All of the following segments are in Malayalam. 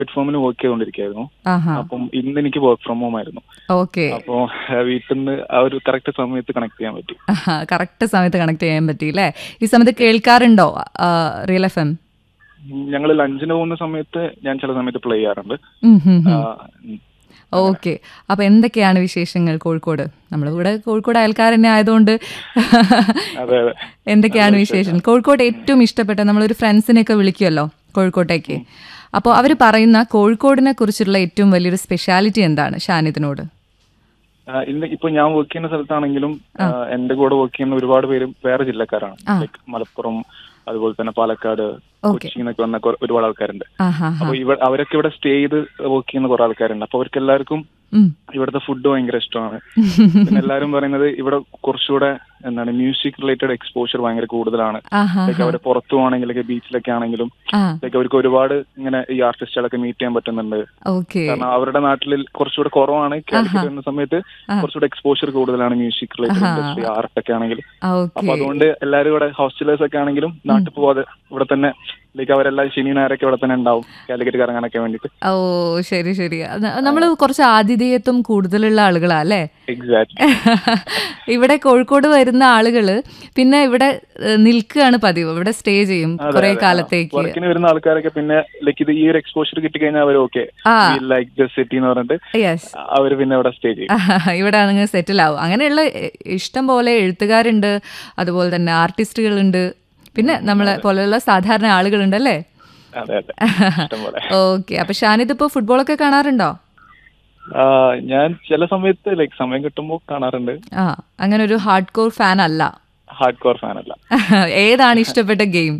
പ്ലാറ്റ്ഫോമിൽ വർക്ക് ചെയ്തുകൊണ്ടിരിക്കുകയായിരുന്നു ആഹാ അപ്പം ഇന്ന് എനിക്ക് വർക്ക് ഫ്രം ഹോം ആയിരുന്നു ഓക്കെ അപ്പോ വീട്ടിൽ നിന്ന് ആ ഒരു കറക്റ്റ് സമയത്ത് കണക്ട് ചെയ്യാൻ പറ്റി കറക്റ്റ് സമയത്ത് കണക്ട് ചെയ്യാൻ പറ്റി അല്ലേ ഈ സമയത്ത് കേൾക്കാറുണ്ടോ റിയൽ എഫ് എം ഞങ്ങൾ ലഞ്ചിന് പോകുന്ന സമയത്ത് ഞാൻ ചില സമയത്ത് പ്ലേ ചെയ്യാറുണ്ട് ആ, ഉം. ഓക്കെ അപ്പൊ എന്തൊക്കെയാണ് വിശേഷങ്ങൾ കോഴിക്കോട് നമ്മളിവിടെ കോഴിക്കോട് അയൽക്കാർ തന്നെ ആയതുകൊണ്ട് അതെ അതെ എന്തൊക്കെയാണ് വിശേഷം കോഴിക്കോട് ഏറ്റവും ഇഷ്ടപ്പെട്ട നമ്മളൊരു ഫ്രണ്ട്സിനെയൊക്കെ വിളിക്കുമല്ലോ കോഴിക്കോട്ടേക്ക് അപ്പോൾ അവർ പറയുന്ന കോഴിക്കോടിനെ കുറിച്ചുള്ള ഏറ്റവും വലിയൊരു സ്പെഷ്യാലിറ്റി എന്താണ് ഷാനിദിനോട് ആ, ഇന്ന് ഇപ്പൊ ഞാൻ വർക്ക് ചെയ്യുന്ന സ്ഥലത്താണെങ്കിലും ആ, എന്റെ കൂടെ വർക്ക് ചെയ്യുന്ന ഒരുപാട് പേര് വേറെ ജില്ലക്കാരാണ് ലൈക്ക് മലപ്പുറം അതുപോലെ തന്നെ പാലക്കാട് കൊച്ചി എന്നൊക്കെ വന്ന കൊ- ഒരുപാട് ആൾക്കാരുണ്ട് ആഹാ അപ്പൊ ഇവ അവരൊക്കെ ഇവിടെ സ്റ്റേ ചെയ്ത് വർക്ക് ചെയ്യുന്ന കുറെ ആൾക്കാരുണ്ട് അപ്പൊ അവർക്ക് എല്ലാവർക്കും ഉം. ഇവിടുത്തെ ഫുഡ് ഭയങ്കര ഇഷ്ടമാണ് പിന്നെ എല്ലാവരും പറയുന്നത് ഇവിടെ കുറച്ചുകൂടെ എന്താണ് മ്യൂസിക് റിലേറ്റഡ് എക്സ്പോഷർ ഭയങ്കര കൂടുതലാണ് ആഹാ ലൈക്ക് അവര് പുറത്തു പോകണമെങ്കിലൊക്കെ ബീച്ചിലൊക്കെ ആണെങ്കിലും ആ ലൈക്ക് അവർക്ക് ഒരുപാട് ഇങ്ങനെ ഈ ആർട്ടിസ്റ്റുകളൊക്കെ മീറ്റ് ചെയ്യാൻ പറ്റുന്നുണ്ട് ഓക്കെ കാരണം അവരുടെ നാട്ടിൽ കുറച്ചുകൂടെ കുറവാണ് കാലിക്കറ്റ് വരുന്ന സമയത്ത് കുറച്ചുകൂടെ എക്സ്പോഷർ കൂടുതലാണ് മ്യൂസിക് റിലേറ്റഡ് ഇൻഡസ്ട്രി ആർട്ടൊക്കെ ആണെങ്കിൽ ഓക്കെ അപ്പൊ അതുകൊണ്ട് എല്ലാവരും ഇവിടെ ഹോസ്റ്റലേഴ്സ് ഒക്കെ ആണെങ്കിലും നാട്ടിൽ പോവാതെ ഇവിടെ തന്നെ ലൈക്ക് അവരെല്ലാം ശനി ഞായറൊക്കെ ഇവിടെ തന്നെ ഉണ്ടാവും കാലിക്കറ്റ് കറങ്ങാനൊക്കെ വേണ്ടിട്ട് ഓ ശരി ശരി നമ്മൾ കുറച്ച് ആതിഥേയത്വം കൂടുതലുള്ള ആളുകളാ അല്ലേ എക്സാക്ട് ഇവിടെ കോഴിക്കോട് വരുന്ന ആളുകള് പിന്നെ ഇവിടെ ഏഹ്, നിൽക്കുകയാണ് പതിവ് ഇവിടെ സ്റ്റേ ചെയ്യും കുറെ കാലത്തേക്ക് വർക്കിന് വരുന്ന ആൾക്കാരൊക്കെ പിന്നെ ലൈക്ക് ഇത് ഈ ഒരു എക്സ്പോഷർ കിട്ടിക്കഴിഞ്ഞാൽ അവർ ഓക്കെ ആ. ലൈക്ക് ദ സിറ്റി എന്ന് പറഞ്ഞിട്ട് യെസ് അവർ പിന്നെ ഇവിടെ സ്റ്റേ ചെയ്യും ഇവിടെ അങ്ങ് സെറ്റിൽ ആവും അങ്ങനെയുള്ള എ- ഇഷ്ടം പോലെ എഴുത്തുകാരുണ്ട് അതുപോലെ തന്നെ ആർട്ടിസ്റ്റുകളുണ്ട് പിന്നെ നമ്മളെ പോലെയുള്ള സാധാരണ ആളുകളുണ്ട് അല്ലേ അതെ അതെ ഇഷ്ടംപോലെ ഓക്കെ അപ്പൊ ഷാനിദ് ഇപ്പോ ഫുട്ബോളൊക്കെ കാണാറുണ്ടോ ആ, ഞാൻ ചില സമയത്ത് ലൈക്ക് സമയം കിട്ടുമ്പോൾ കാണാറുണ്ട് ആ അങ്ങനെ ഒരു ഹാർഡ് കോർ ഫാൻ അല്ല ഹാർഡ് കോർ ഫാൻ അല്ല ഏതാണ് ഇഷ്ടപ്പെട്ട ഗെയിം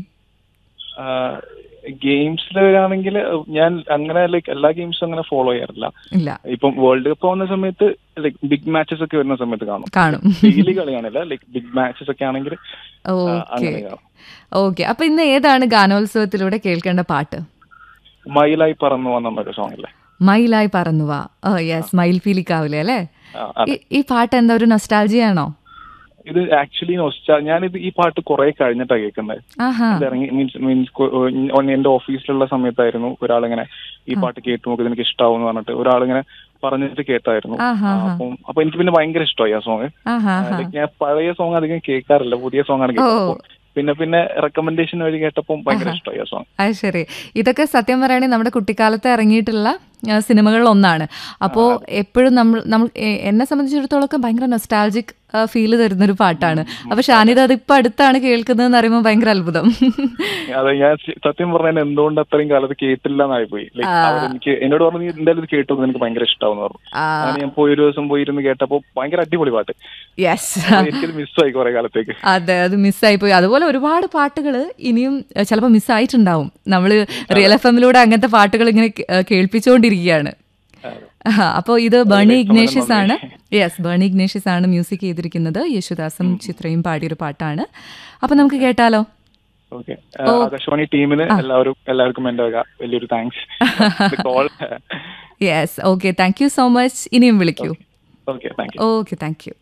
ഗെയിംസിൽ വരികയാണെങ്കിൽ ഞാൻ അങ്ങനെ ലൈക്ക് എല്ലാ ഗെയിംസും അങ്ങനെ ഫോളോ ചെയ്യാറില്ല ഇല്ല ഇപ്പം വേൾഡ് കപ്പ് ആവുന്ന സമയത്ത് ലൈക്ക് ബിഗ് മാച്ചസ് ഒക്കെ വരുന്ന സമയത്ത് കാണും കാണും ഡെയിലി കളിയാണില്ല ലൈക്ക് ബിഗ് മാച്ചസ് ഒക്കെ ആണെങ്കിൽ ആ, ഓക്കെ അങ്ങനെ കാണും ഓക്കെ അപ്പൊ ഇന്ന് ഏതാണ് ഗാനോത്സവത്തിലൂടെ കേൾക്കേണ്ട പാട്ട് മയിലായി പറന്നു വന്ന ഒരു സോങ് അല്ലേ മയിലായി പറന്നുവാ ഓ യെസ് മയിൽ പീലിക്കാവില്ലേ അല്ലേ ആ, അതെ. ഈ- ഈ പാട്ട് എന്താ ഒരു നൊസ്റ്റാൾജിയാണോ ഇത് ആക്ച്വലി നൊസ്റ്റ ഞാനിത് ഈ പാട്ട് കുറെ കഴിഞ്ഞിട്ടാണ് കേൾക്കുന്നത് ആഹാ ഇത് ഇറങ്ങി മീൻസ് മീൻസ് എന്റെ ഓഫീസിലുള്ള സമയത്തായിരുന്നു ഒരാളിങ്ങനെ ഈ പാട്ട് കേട്ട് നോക്കി എനിക്ക് ഇഷ്ടാവും എന്ന് പറഞ്ഞിട്ട് ഒരാളിങ്ങനെ പറഞ്ഞിട്ട് കേട്ടായിരുന്നു ആഹാ, ആ, അപ്പം അപ്പൊ എനിക്ക് പിന്നെ ഭയങ്കര ഇഷ്ടമായി ആ സോങ് ആഹാ ഞാൻ പഴയ സോങ് അധികം കേൾക്കാറില്ല പുതിയ സോങ് ആണ് കേട്ടത് അപ്പൊ പിന്നെ പിന്നെ റെക്കമെൻഡേഷൻ വഴി കേട്ടപ്പോൾ ഭയങ്കര ഇഷ്ടമായി ആ സോങ് അത് ശരി ഇതൊക്കെ സത്യം പറയുകയാണെങ്കിൽ നമ്മുടെ കുട്ടിക്കാലത്ത് ഇറങ്ങിയിട്ടുള്ള ആ, സിനിമകളിൽ ഒന്നാണ് അപ്പോൾ എപ്പോഴും നമ്മൾ നമ്മൾ എ- എന്നെ സംബന്ധിച്ചിടത്തോളം ഒക്കെ ഭയങ്കര നൊസ്റ്റാൾജിക് ഫീൽ തരുന്നൊരു പാട്ടാണ് അപ്പൊ ഷാനിദ് അതിപ്പോ അടുത്താണ് കേൾക്കുന്നതെന്ന് അറിയുമ്പോൾ ഭയങ്കര അത്ഭുതം അതെ ഞാൻ സി- സത്യം പറഞ്ഞാൽ എന്തുകൊണ്ട് അത്രയും കാലത്ത് കേട്ടില്ല എന്നായി പോയി ലൈക്ക് അവരെനിക്ക് എന്നോട് പറഞ്ഞു "നീ എന്തായാലും ഇത് കേട്ടു എനിക്ക് ഭയങ്കര ഇഷ്ടമാണെന്ന് പറഞ്ഞു ആ. അങ്ങനെ ഞാൻ പോയി ഒരു ദിവസം പോയിരുന്ന് കേട്ടപ്പോ ഭയങ്കര അടിപൊളി പാട്ട് യെസ് അപ്പൊ എനിക്കത് മിസ്സായി കുറെ കാലത്തേക്ക് അതെ അത് മിസ്സായി പോയി അതുപോലെ ഒരുപാട് പാട്ടുകൾ ഇനിയും ചിലപ്പോൾ മിസ്സായിട്ടുണ്ടാവും നമ്മൾ റിയൽ എഫ് എമ്മിലൂടെ അങ്ങനത്തെ പാട്ടുകൾ ഇങ്ങനെ കേ- ഏഹ് കേൾപ്പിച്ചുകൊണ്ടിരിക്കുകയാണ് അപ്പോൾ ഇത് ബേണി ഇഗ്നേഷ്യസ് ആണ് യെസ് ബേണി ഇഗ്നേഷ്യസ് ആണ് മ്യൂസിക് ചെയ്തിരിക്കുന്നത് യേശുദാസും ചിത്രയും പാടിയൊരു പാട്ടാണ് അപ്പോൾ നമുക്ക് കേട്ടാലോ ഓക്കെ ആകാശവാണി ടീമിന് എല്ലാവരും എല്ലാവർക്കും എന്റെ വക വലിയൊരു thanks call yes okay thank you so much ഇനിയും വിളിക്കൂ okay thank you okay thank U